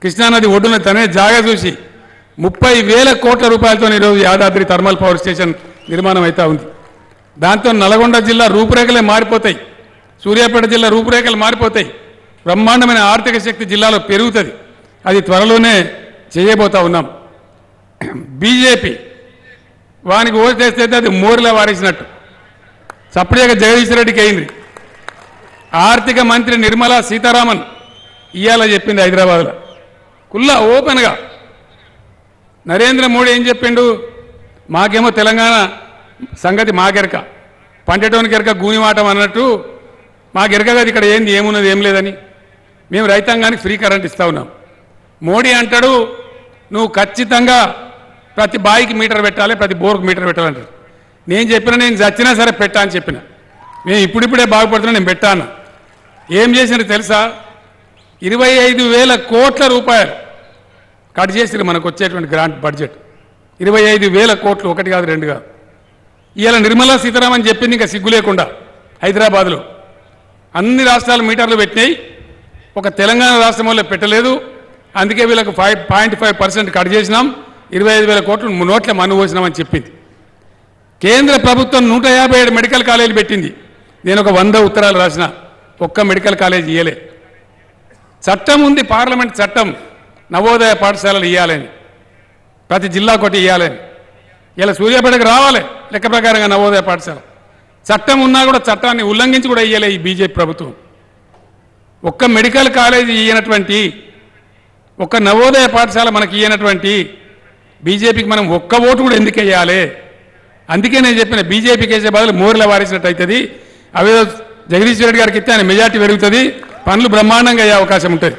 కృష్ణానది ఒడ్డున తనే జాగా చూసి ముప్పై వేల కోట్ల రూపాయలతో ఈరోజు యాదాద్రి థర్మల్ పవర్ స్టేషన్ నిర్మాణం అవుతా ఉంది దాంతో నల్గొండ జిల్లా రూపురేఖలే మారిపోతాయి సూర్యాపేట జిల్లా రూపురేఖలు మారిపోతాయి బ్రహ్మాండమైన ఆర్థిక శక్తి జిల్లాలో పెరుగుతుంది అది త్వరలోనే చేయబోతా ఉన్నాం బీజేపీ వానికి ఓటేస్తే అది మోరిలా వారేసినట్టు సపరేట్గా జగదీశ్వర రెడ్డికి అయింది ఆర్థిక మంత్రి నిర్మలా సీతారామన్ ఇవాళ చెప్పింది హైదరాబాద్లో కుల్లా ఓపెన్గా నరేంద్ర మోడీ ఏం చెప్పిండు మాకేమో తెలంగాణ సంగతి మాకెరక పంటటోనికి ఎరక గూనిమాటం అన్నట్టు మాకెరక కాదు ఇక్కడ ఏంది ఏమున్నది ఏం లేదని మేము రైతాంగానికి ఫ్రీ కరెంట్ ఇస్తా ఉన్నాం మోడీ అంటాడు నువ్వు ఖచ్చితంగా ప్రతి బాయికి మీటర్ పెట్టాలి ప్రతి బోర్కు మీటర్ పెట్టాలంటాడు నేను చెప్పిన నేను చచ్చినా సరే పెట్టా అని చెప్పిన మేము ఇప్పుడిప్పుడే బాగుపడుతున్నా నేను పెట్టాను ఏం చేసినట్టు తెలుసా ఇరవై ఐదు వేల కోట్ల రూపాయలు కట్ చేసిరు మనకు వచ్చేటువంటి గ్రాంట్ బడ్జెట్ ఇరవై ఐదు వేల కోట్లు ఒకటి కాదు రెండు కాదు ఇవాళ నిర్మలా సీతారామన్ చెప్పింది ఇంకా సిగ్గు లేకుండా హైదరాబాద్లో అన్ని రాష్ట్రాలు మీటర్లు పెట్టినాయి ఒక తెలంగాణ రాష్ట్రం వల్ల పెట్టలేదు అందుకే వీళ్ళకు five point five percent cut చేసినాం ఇరవై ఐదు వేల కోట్లు నోట్ల మన్ను పోసినామని చెప్పింది కేంద్ర ప్రభుత్వం నూట యాభై ఏడు మెడికల్ కాలేజీలు పెట్టింది నేను ఒక వంద ఉత్తరాలు రాసిన ఒక్క మెడికల్ కాలేజీ ఇయ్యలే చట్టం ఉంది పార్లమెంట్ చట్టం నవోదయ పాఠశాలలు ఇవ్వాలని ప్రతి జిల్లా ఒకటి ఇవ్వాలని ఇలా సూర్యాపేటకు రావాలి లెక్క ప్రకారంగా నవోదయ పాఠశాల చట్టం ఉన్నా కూడా చట్టాన్ని ఉల్లంఘించి కూడా ఇయ్యలే ఈ బీజేపీ ప్రభుత్వం ఒక్క మెడికల్ కాలేజీ ఇయ్యనటువంటి ఒక్క నవోదయ పాఠశాల మనకి ఇయ్యనటువంటి బీజేపీకి మనం ఒక్క ఓటు కూడా ఎందుకు వేయాలి అందుకే నేను చెప్పిన బీజేపీకి వేసే బదులు మోర్ల వారిసినట్టు అవుతుంది అవేదో జగదీష్ రెడ్డి గారికి ఇస్తే ఆయన మెజార్టీ పెరుగుతుంది పనులు బ్రహ్మాండంగా అయ్యే అవకాశం ఉంటుంది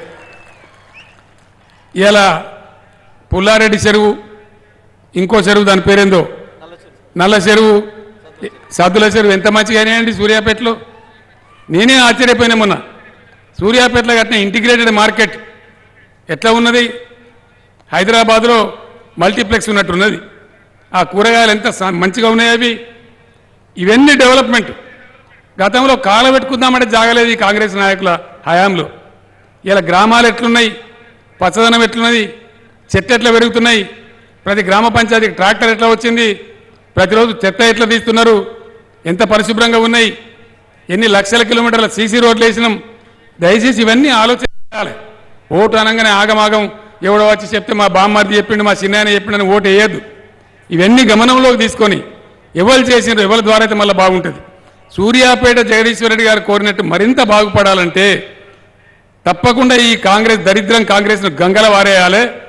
ఇలా పుల్లారెడ్డి చెరువు ఇంకో చెరువు దాని పేరేందో నల్ల చెరువు సద్దుల చెరువు ఎంత మంచిగా అయినాయండి సూర్యాపేటలో నేనే ఆశ్చర్యపోయినా మొన్న సూర్యాపేటలో కట్టిన ఇంటిగ్రేటెడ్ మార్కెట్ ఎట్లా ఉన్నది హైదరాబాద్లో మల్టీప్లెక్స్ ఉన్నట్టున్నది ఆ కూరగాయలు ఎంత స- మంచిగా ఉన్నాయి అవి ఇవన్నీ డెవలప్మెంట్ గతంలో కాల పెట్టుకుందామంటే జాగలేదు ఈ కాంగ్రెస్ నాయకుల హయాంలో ఇలా గ్రామాలు ఎట్లున్నాయి పచ్చదనం ఎట్లున్నది చెత్త ఎట్లా పెరుగుతున్నాయి ప్రతి గ్రామ పంచాయతీకి ట్రాక్టర్ ఎట్లా వచ్చింది ప్రతిరోజు చెత్త ఎట్లా తీస్తున్నారు ఎంత పరిశుభ్రంగా ఉన్నాయి ఎన్ని లక్షల కిలోమీటర్ల సీసీ రోడ్లు వేసినాం దయచేసి ఇవన్నీ ఆలోచించాలి ఓటు అనగానే ఆగమాగం ఎవడో వచ్చి చెప్తే మా బామ్మర్ది చెప్పిండు మా చిన్నాయన చెప్పిండని ఓటు వేయద్దు ఇవన్నీ గమనంలోకి తీసుకొని ఎవరు చేసినారు ఎవరి ద్వారా అయితే మళ్ళీ బాగుంటుంది సూర్యాపేట జగదీశ్వర రెడ్డి గారు కోరినట్టు మరింత బాగుపడాలంటే తప్పకుండా ఈ కాంగ్రెస్ దరిద్రం కాంగ్రెస్ను గంగల వారేయాలి